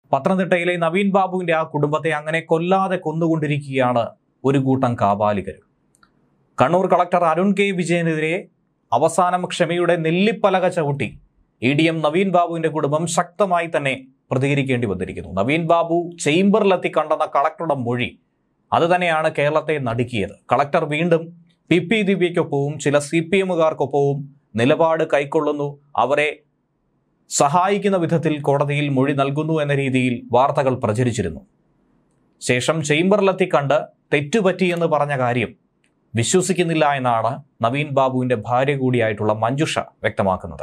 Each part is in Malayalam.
പത്തനംതിട്ടയിലെ നവീൻ ബാബുവിന്റെ ആ കുടുംബത്തെ അങ്ങനെ കൊല്ലാതെ കൊന്നുകൊണ്ടിരിക്കുകയാണ് ഒരു കൂട്ടം കാപാലികർ കണ്ണൂർ കളക്ടർ അരുൺ കെ വിജയനെതിരെ അവസാനം ക്ഷമയുടെ നെല്ലിപ്പലക ചവിട്ടി ഇ ഡി എം നവീൻ ബാബുവിന്റെ കുടുംബം ശക്തമായി തന്നെ പ്രതികരിക്കേണ്ടി വന്നിരിക്കുന്നു നവീൻ ബാബു ചേംബറിലെത്തി കണ്ടെന്ന കളക്ടറുടെ മൊഴി അത് തന്നെയാണ് കേരളത്തെ നടുക്കിയത് കളക്ടർ വീണ്ടും പി പി ദിവ്യയ്ക്കൊപ്പവും ചില സി പി എമ്മുകാർക്കൊപ്പവും നിലപാട് കൈക്കൊള്ളുന്നു അവരെ സഹായിക്കുന്ന വിധത്തിൽ കോടതിയിൽ മൊഴി നൽകുന്നു എന്ന രീതിയിൽ വാർത്തകൾ പ്രചരിച്ചിരുന്നു ശേഷം ചേംബറിലെത്തി കണ്ട് തെറ്റുപറ്റിയെന്ന് പറഞ്ഞ കാര്യം വിശ്വസിക്കുന്നില്ല എന്നാണ് നവീൻ ബാബുവിന്റെ ഭാര്യ കൂടിയായിട്ടുള്ള മഞ്ജുഷ വ്യക്തമാക്കുന്നത്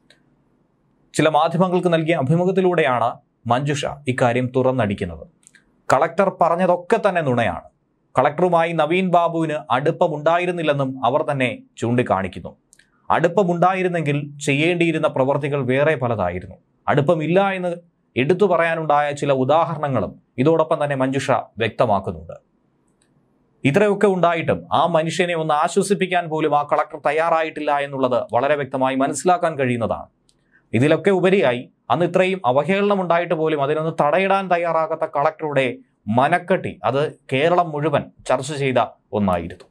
ചില മാധ്യമങ്ങൾക്ക് നൽകിയ അഭിമുഖത്തിലൂടെയാണ് മഞ്ജുഷ ഇക്കാര്യം തുറന്നടിക്കുന്നത് കളക്ടർ പറഞ്ഞതൊക്കെ തന്നെ നുണയാണ് കളക്ടറുമായി നവീൻ ബാബുവിന് അടുപ്പമുണ്ടായിരുന്നില്ലെന്നും അവർ തന്നെ ചൂണ്ടിക്കാണിക്കുന്നു അടുപ്പമുണ്ടായിരുന്നെങ്കിൽ ചെയ്യേണ്ടിയിരുന്ന പ്രവർത്തികൾ വേറെ പലതായിരുന്നു അടുപ്പമില്ല എന്ന് എടുത്തു പറയാനുണ്ടായ ചില ഉദാഹരണങ്ങളും ഇതോടൊപ്പം തന്നെ മഞ്ജുഷ വ്യക്തമാക്കുന്നുണ്ട് ഇത്രയൊക്കെ ഉണ്ടായിട്ടും ആ മനുഷ്യനെ ഒന്ന് ആശ്വസിപ്പിക്കാൻ പോലും ആ കളക്ടർ തയ്യാറായിട്ടില്ല എന്നുള്ളത് വളരെ വ്യക്തമായി മനസ്സിലാക്കാൻ കഴിയുന്നതാണ് ഇതിലൊക്കെ ഉപരിയായി അന്ന് ഇത്രയും അവഹേളനം ഉണ്ടായിട്ട് പോലും അതിനൊന്ന് തടയിടാൻ തയ്യാറാകാത്ത കളക്ടറുടെ മനക്കെട്ടി അത് കേരളം മുഴുവൻ ചർച്ച ചെയ്ത ഒന്നായിരുന്നു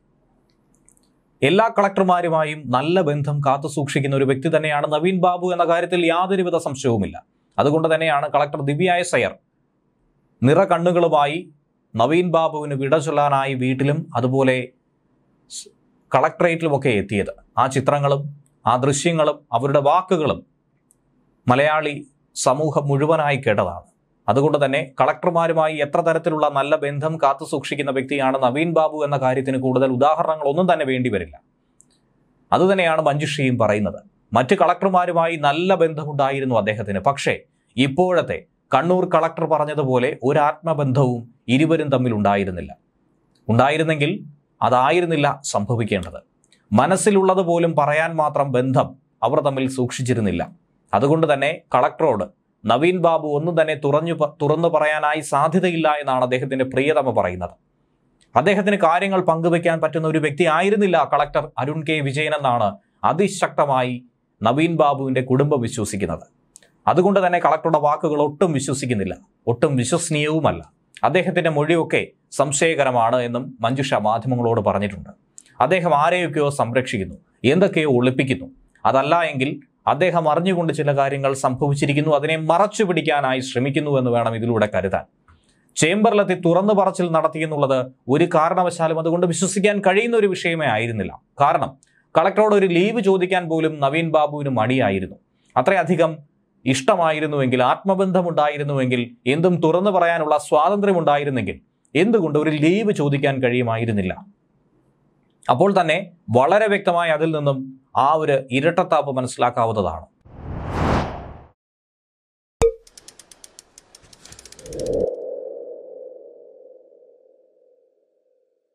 എല്ലാ കളക്ടർമാരുമായും നല്ല ബന്ധം കാത്തു സൂക്ഷിക്കുന്ന ഒരു വ്യക്തി തന്നെയാണ് നവീൻ ബാബു എന്ന കാര്യത്തിൽ യാതൊരുവിധ സംശയവുമില്ല അതുകൊണ്ട് തന്നെയാണ് കളക്ടർ ദിവ്യ എസ് അയ്യർ നിറ കണ്ണുകളുമായി നവീൻ ബാബുവിന് വിട ചൊല്ലാനായി വീട്ടിലും അതുപോലെ സ് കളക്ടറേറ്റിലുമൊക്കെ എത്തിയത് ആ ചിത്രങ്ങളും ആ ദൃശ്യങ്ങളും അവരുടെ വാക്കുകളും മലയാളി സമൂഹം മുഴുവനായി കേട്ടതാണ് അതുകൊണ്ട് തന്നെ കളക്ടർമാരുമായി എത്ര തരത്തിലുള്ള നല്ല ബന്ധം കാത്തു സൂക്ഷിക്കുന്ന വ്യക്തിയാണ് നവീൻ ബാബു എന്ന കാര്യത്തിന് കൂടുതൽ ഉദാഹരണങ്ങൾ ഒന്നും തന്നെ വേണ്ടി വരില്ല അതുതന്നെയാണ് മഞ്ജുഷയും പറയുന്നത് മറ്റ് കളക്ടർമാരുമായി നല്ല ബന്ധമുണ്ടായിരുന്നു അദ്ദേഹത്തിന് പക്ഷേ ഇപ്പോഴത്തെ കണ്ണൂർ കളക്ടർ പറഞ്ഞതുപോലെ ഒരു ആത്മബന്ധവും ഇരുവരും തമ്മിൽ ഉണ്ടായിരുന്നില്ല ഉണ്ടായിരുന്നെങ്കിൽ അതായിരുന്നില്ല സംഭവിക്കേണ്ടത് മനസ്സിലുള്ളത് പോലും പറയാൻ മാത്രം ബന്ധം അവർ തമ്മിൽ സൂക്ഷിച്ചിരുന്നില്ല അതുകൊണ്ട് തന്നെ കളക്ടറോട് നവീൻ ബാബു ഒന്നും തന്നെ തുറഞ്ഞു പ- തുറന്നു പറയാനായി സാധ്യതയില്ല എന്നാണ് അദ്ദേഹത്തിന്റെ പ്രിയതമ പറയുന്നത് അദ്ദേഹത്തിന് കാര്യങ്ങൾ പങ്കുവെക്കാൻ പറ്റുന്ന ഒരു വ്യക്തി ആയിരുന്നില്ല കളക്ടർ അരുൺ കെ വിജയൻ എന്നാണ് അതിശക്തമായി നവീൻ ബാബുവിന്റെ കുടുംബം വിശ്വസിക്കുന്നത് അതുകൊണ്ട് തന്നെ കളക്ടറുടെ വാക്കുകൾ ഒട്ടും വിശ്വസിക്കുന്നില്ല ഒട്ടും വിശ്വസനീയവുമല്ല അദ്ദേഹത്തിന്റെ മൊഴിയൊക്കെ സംശയകരമാണ് എന്നും മഞ്ജുഷ മാധ്യമങ്ങളോട് പറഞ്ഞിട്ടുണ്ട് അദ്ദേഹം ആരെയൊക്കെയോ സംരക്ഷിക്കുന്നു എന്തൊക്കെയോ ഒളിപ്പിക്കുന്നു അതല്ല എങ്കിൽ അദ്ദേഹം അറിഞ്ഞുകൊണ്ട് ചില കാര്യങ്ങൾ സംഭവിച്ചിരിക്കുന്നു അതിനെ മറച്ചു പിടിക്കാനായി ശ്രമിക്കുന്നു എന്ന് വേണം ഇതിലൂടെ കരുതാൻ ചേംബറിലെത്തി തുറന്നു പറച്ചിൽ നടത്തിയെന്നുള്ളത് ഒരു കാരണവശാലും അതുകൊണ്ട് വിശ്വസിക്കാൻ കഴിയുന്ന ഒരു വിഷയമേ ആയിരുന്നില്ല കാരണം കളക്ടറോട് ഒരു ലീവ് ചോദിക്കാൻ പോലും നവീൻ ബാബുവിന് മടിയായിരുന്നു അത്രയധികം ഇഷ്ടമായിരുന്നുവെങ്കിൽ ആത്മബന്ധമുണ്ടായിരുന്നുവെങ്കിൽ എന്തും തുറന്നു പറയാനുള്ള സ്വാതന്ത്ര്യമുണ്ടായിരുന്നെങ്കിൽ എന്തുകൊണ്ട് ഒരു ലീവ് ചോദിക്കാൻ കഴിയുമായിരുന്നില്ല അപ്പോൾ തന്നെ വളരെ വ്യക്തമായി അതിൽ നിന്നും ആ ഒരു ഇരട്ടത്താപ്പ് മനസ്സിലാക്കാവുന്നതാണ്